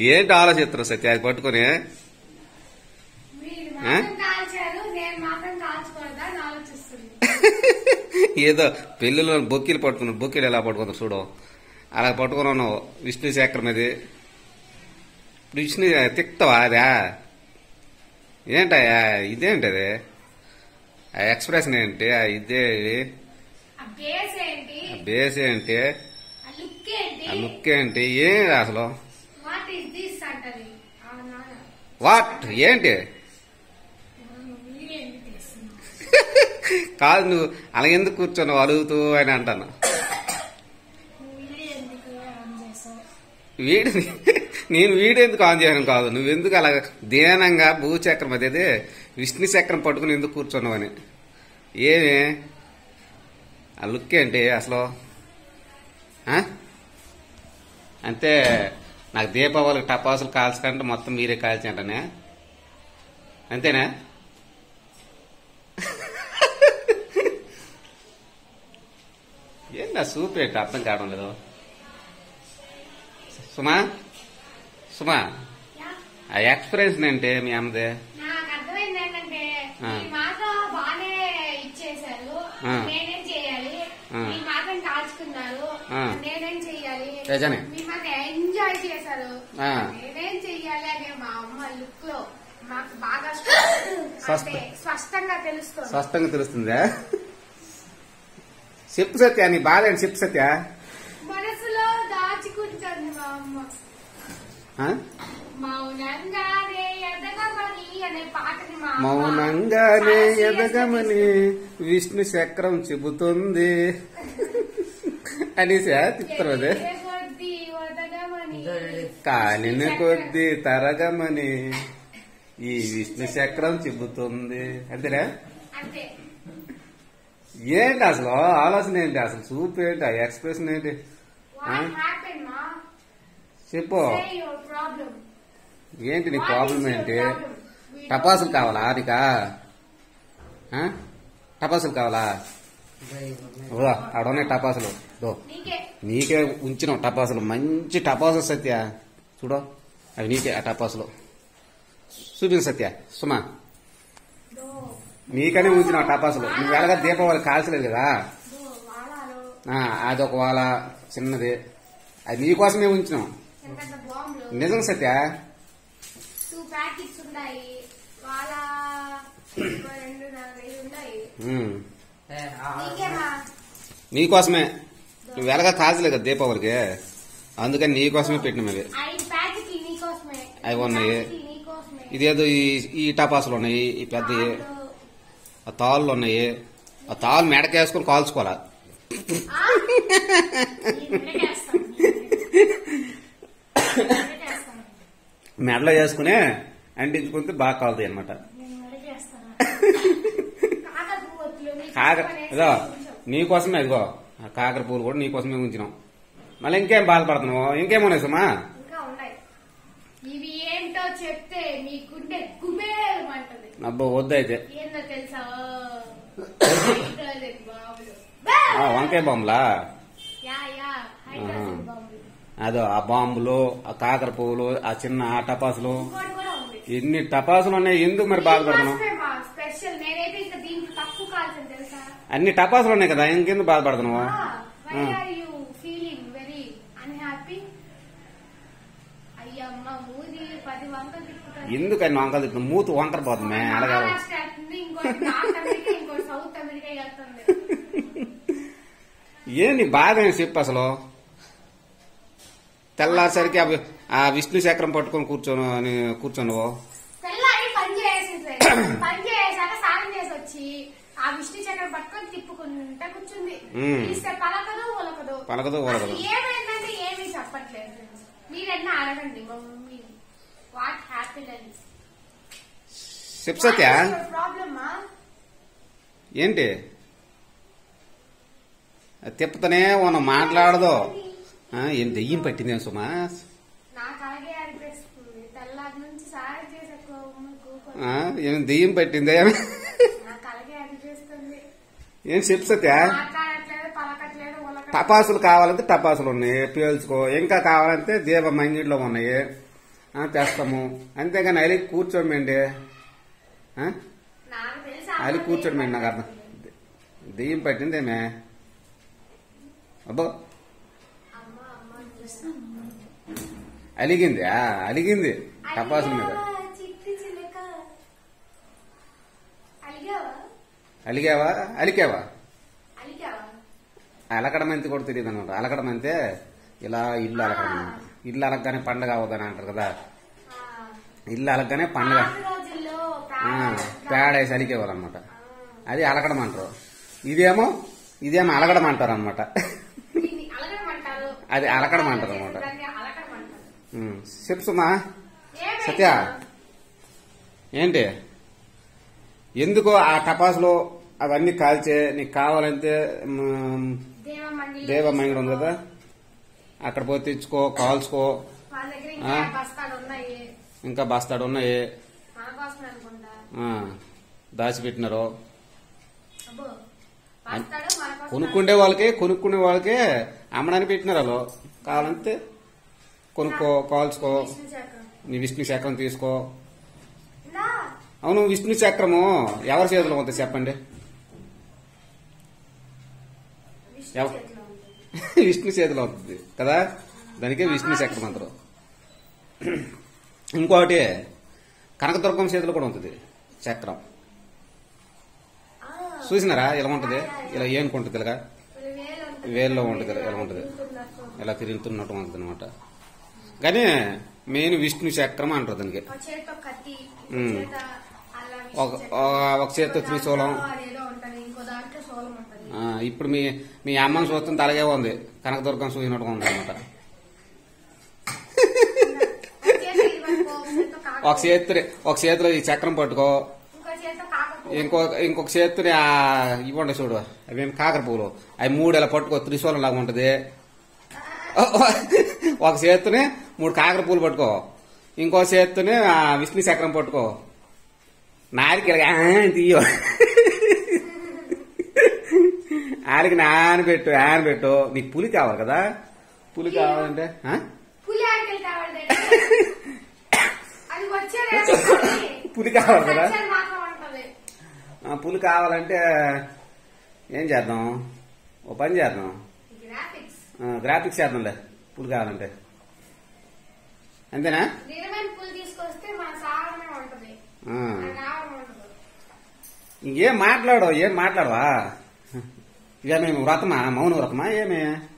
ఏంటి ఆలోచిస్తారు సత్య అది పట్టుకొని మీరు ఆ? మాత్రం కాల్చారు నేను మాత్రం కాల్చకూడదా అని ఆలోచిస్తుంది ఏదో పెళ్లిలో బొక్కీలు పట్టుకున్నావు బొక్కీలు ఎలా పట్టుకున్నావు చూడు అలా పట్టుకుని ఉన్నావు విష్ణు శేఖరం అది ఇప్పుడు విష్ణు తిక్తవా అదా ఏంటయ్యా ఇదేంటది ఆ ఎక్స్ప్రెషన్ ఏంటి ఆ ఇదే ఆ బేస్ ఏంటి ఆ బేస్ ఏంటి ఆ లుక్ ఏంటి ఆ లుక్ ఏంటి ఏం అసలు వాట్ ఈస్ దిస్ అంటది ఆ నాన్న వాట్ ఏంటి వీడియో ఎందుకు తీస్తున్నావు కాదు నువ్వు అలా ఎందుకు కూర్చొని అడుగుతూ అని అంటాను వీడియో ఎందుకు ఆన్ చేసావు వీడిని నేను వీడియో ఎందుకు ఆన్ చేయడం కాదు నువ్వు ఎందుకు అలా దీనంగా భూచక్రం అదేది విష్ణు చక్రం పట్టుకుని ఎందుకు కూర్చున్నావని ఏమి ఆ లుక్ ఏంటి అసలు ఆ? అంతే నాకు దీపావళికి టపాసులు కాల్చకంటే మొత్తం మీరే కాల్చంటనే అంతేనా ఏంటి ఆ సూప్ ఏంటి అర్థం కావడం లేదు సుమా సుమా యా ఆ ఎక్స్పీరియన్స్ ఏంటి మీ అమ్మది నాకు అర్థమైంది ఏంటంటే ఆ. మీ మాత్రం బాగానే ఇచ్చేశారు ఆ. నేనేం చేయాలి ఆ. మీ మాత్రం కాల్చుకున్నారు ఆ. నేనేం చెయ్యాలి నిజమే. మీ మాత్రం ఎంజాయ్ చేశారు ఆ. నేనేం చెయ్యాలి అనే మా అమ్మ లుక్ లో మాకు బాగా స్పష్ట- అంటే స్పష్టంగా తెలుస్తుంది స్పష్టంగా తెలుస్తుందా చెప్పు సత్య నీ బాధ ఏంటి చెప్పు సత్య మనసులో దాచుకుంటుంది మా అమ్మ ఆ? మౌనంగానే ఎదగమని అనే పాటని మా అమ్మ మౌనంగానే చాలా serious గా ఎదగమని విష్ణు చక్రం చెబుతుంది అనేసి తిప్పుతారు అదే ఎదిగే కొద్దీ ఒదగమని కాలిన కొద్ది తరగమని ఈ విష్ణు చక్రం చెబుతుంది అంతేనా అంతే ఏంటి అసలు ఆలోచన ఏంటి అసలు చూపు ఏంటి ఆ ఎక్స్ప్రెషన్ ఏంటి ఆ? వాట్ హ్యాపెన్ మా చెప్పు సే యువర్ ప్రాబ్లం ఏంటి నీ ప్రాబ్లం ఏంటి టపాసులు కావాలా నీకా ఆ? టపాసులు కావాలా ఓ ఆడనే టపాసులు దో నీకే నీకే ఉంచినాం టపాసులు మంచి టపాసులు సత్య చూడు అవి నీకే ఆ టపాసులు చూపించు సత్య సుమా దో నీకనే ఉంచినాం టపాసులు నువ్వు ఎలాగ దీపావళి కాల్చలేదు కదా దో వాడాలో ఆ, అదొక వాళ్ళ చిన్నది అది నీకోసమే ఉంచినాం ఎంత బాంబులు నిజం సత్య టూ ప్యాకెట్స్ ఉన్నాయి వాళ్ళ ఇంకో రెండు నలభై ఉన్నాయి ఉమ్. నీకేమా నీకోసమే నువ్వు ఎలాగ కాల్చలేదు కదా దీపావళికి అందుకని నీకోసమే పెట్టినాం అవి ఐదు ప్యాకెట్లు నీకోసమే అవి ఉన్నాయి. ప్యాకెట్లు నీకోసమే ఇదేదో ఈ ఈ టపాసులు ఉన్నాయి ఈ పెద్దవి వాళ్ళు- ఆ తాళ్ళు ఉన్నాయి ఆ తాళ్ళు మెడకేసుకుని కాల్చుకోవాలా ఆ? ఈ మెడకేస్తాను. మెడకేస్తాను. మెడలో వేసుకుని అంటించుకుంటే బాగా కాలుతాయి అనమాట నేను మెడకేస్తాను. కాకర పువ్వొత్తులు మీకు కాకర పనేసి ఇదో కొంచెం. నీకోసమే ఇదిగో ఆ కాకర పూలు కూడా నీకోసమే ఉంచినాం మళ్ళీ ఇంకేం బాధపడుతున్నావు ఇంకేమున్నాయి సుమా ఇంకా ఉన్నాయి ఇవి ఏంటో చెప్తే మీ గుండె కుబేరమంటది అబ్బో వద్దయితే ఏందో తెలుసా హైడ్రోజన్ బాంబులు ఆ, వంకాయ బాంబులా యా యా హైడ్రోజన్ బాంబులు అదో ఆ బాంబులు ఆ కాకర పువ్వులు ఆ చిన్న ఆ టపాసులు ఇంకోటి కూడా ఉంది ఎన్ని టపాసులు ఉన్నాయి ఎందుకు మరి బాధపడుతున్నావు దీనికోసమే మా స్పెషల్ నేనైతే ఇంకా దీనికి తక్కువ కాల్సాను తెలుసా అన్ని టపాసులు ఉన్నాయి కదా ఇంకెందుకు బాధపడుతున్నావు why are you feeling very unhappy అయ్యమ్మ మూది పది వంకలు తిప్పుతాను ఎందుకని వంకలు తిప్పుతున్నావు మూతు వంకర పోతుంది అలాగే మహారాష్ట్ర వెళ్తుంది ఇంకోటి నార్త్ అమెరికా ఇంకోటి సౌత్ అమెరికా వెళ్తుంది ఏంటి బాధ ఏం చెప్పు అసలు తెల్లారిసరికి ఆ వి- ఆ విష్ణు చక్రం పట్టుకొని కూర్చోను అని కూర్చోనువు తెల్లారి పని చేసి పని చేసాక స్నానం చేసి వచ్చి ఆ విష్ణు చక్రం పట్టుకొని తిప్పుకుంటా కూర్చుంది మ్మ్. పిలిస్తే పలకదు ఉలకదు పలకదు ఉలకదు. అసలు ఏమైందంటే ఏమీ చెప్పట్లేదు మీరెన్నా అడగండి మా మమ్మీ వాట్ హ్యాపీ అని చెప్పు సత్య ప్రాబ్లమా ఏంటి అది తిప్పుతూనే ఉన్న మాట్లాడదు ఆ, ఏం దెయ్యం పట్టిందేం సుమా నాకు అలాగే అనిపిస్తుంది తెల్లారి నుంచి సాయం చేసే కూకొని ఆ, ఏం దెయ్యం పట్టిందే నాకు అలాగే అనిపిస్తుంది ఏం చెప్పు సత్య మాట్లాడట్లేదు పలకట్లేదు ఉలకట్లేదు టపాసులు కావాలంటే టపాసులు ఉన్నాయి పేల్చుకో ఇంకా కావాలంటే దీప మంగిడిలో ఉన్నాయి ఆ, తెస్తాము అంతేగాని అలి కూర్చోమండి ఆ? నాకు తెలిసి అలి అమ్మ కూర్చోమండి నాకు అర్థం దెయ్యం పట్టిందేమే అబ్బో అమ్మ అమ్మ అని పిలుస్తాను. అలిగింది ఆ, అలిగింది టపాసుల మీద అలిగావా, చిట్టి చిలక అలిగావా అలిగావా అలికావా అలిగావా అలకడం అంతే కూడా తెలియదు అనమాట అలకడం అంతే ఇలా ఇల్లు అలకడం అన్నమాట. ఇల్లు అలకగానే పండగ అవ్వదని అంటారు కదా ఆ, ఇల్లు అలకగానే పండగ పాత రోజుల్లో ఆ, ప్రాణ- పేడేసి అలికేవాళ్ళు అనమాట ఆ, అది అలకడం అంటారు ఇదేమో ఇదేమో అలగడం అంటారు అనమాట దీన్ని అలగడమంటారు అది అలకడం అంటారు అన్నమాట. దాన్ని అలకడమంటారు చెప్తున్నా ఏమైంది? సత్య ఏంటి ఎందుకో ఆ టపాసులో అవన్నీ కాల్చే నీకు కావాలంటే మ్, దేవమండి దేవమంగళం ఉంది కదా అక్కడ పోయి తెచ్చుకో కాల్చుకో వాళ్ళ దగ్గర ఆ? ఇంకా బస్తాలు ఉన్నాయి ఇంకా బస్తాడు ఉన్నాయి మన కోసమే అనుకుంటా ఆ, దాచిపెట్టినారు అబ్బో బస్తాడు మన కోసం కొనుక్కుండే వాళ్ళకి కొనుక్కునే వాళ్ళకి అమ్మడానికి పెట్టినారు వాళ్ళు కావాలంటే కొనుక్కో కాల్చుకో విష్ణు చక్రం. నీ విష్ణు చక్రం తీసుకో ఇందా, అవును విష్ణు చక్రము ఎవరి చేతిలో ఉంటుంది చెప్పండి విష్ణు ఎవ- చేతిలో ఉంది. విష్ణు చేతిలో ఉంటుంది కదా దానికే విష్ణు చక్రం అంటారు ఇంకోటి కనకదుర్గం చేతిలో కూడా ఉంటుంది చక్రం ఆ, చూసినారా ఇలా ఉంటుంది ఇలా ఏనుకుంటుంది ఇలాగా వీళ్ళ వేలు ఉంటుంది. వేల్లో ఉంటుంది ఇలా ఉంటుంది తిరుగుతున్నట్టు. ఇలా తిరుగుతున్నట్టు ఉంటుంది అనమాట కానీ మెయిన్ విష్ణు చక్రం అంటారు దానికి ఒక చేతితో కత్తి ఇంకో ఉమ్. చేత అలా విష్ణు ఒక చక్రం. ఒక చేతితో ఇంకో త్రిశూలం దాంట్లో అదేదో ఉంటది ఇంకో దాంట్లో శూలం ఉంటది ఆ, ఇప్పుడు మీ మీ అమ్మని చూస్తుంటే అలాగే ఉంది కనకదుర్గం చూసినట్టుగా ఉంది అనమాట ఒక చేతితో ఇది పట్టుకో, ఒక చేతితో కాకు. ఒక చేతి ఒక చేతిలో ఈ చక్రం పట్టుకో ఇంకో చేతితో కాకపో ఇంకో ఇంకొక చేతిని ఆ ఇవ్వండి చూడు అవేం కాకర పువ్వులు అవి మూడు ఇలా పట్టుకో త్రిశూలం లాగా ఉంటది ఒక చేతిని మూడు కాకర పూలు పట్టుకో ఇంకో చేతిని ఆ విష్ణు చక్రం పట్టుకో నారికి ఇలా ఆ తీయో ఆడికి నాన పెట్టు ఆన పెట్టు నీకు పులి కావాలి కదా పులి కావాలంటే ఆ? పులి ఆడికెళ్ళి కావాలి అది వచ్చేది పులి కావాలి కదా సత్యాలు మాత్రం ఉంటది ఆ, పులి కావాలంటే ఏం చేద్దాం ఓ పని చేద్దాం గ్రాఫిక్స్ ఆ, గ్రాఫిక్స్ చేద్దాంలే పులి కావాలంటే అంతేనా నిజమైన పులి తీసుకొస్తే మన సాగరమే ఉంటది ఆ. మన రావడం ఉండదు ఇంకేం మాట్లాడవు ఏం మాట్లాడవా ఇక మేము వ్రతమా మౌన వ్రతమా ఏమే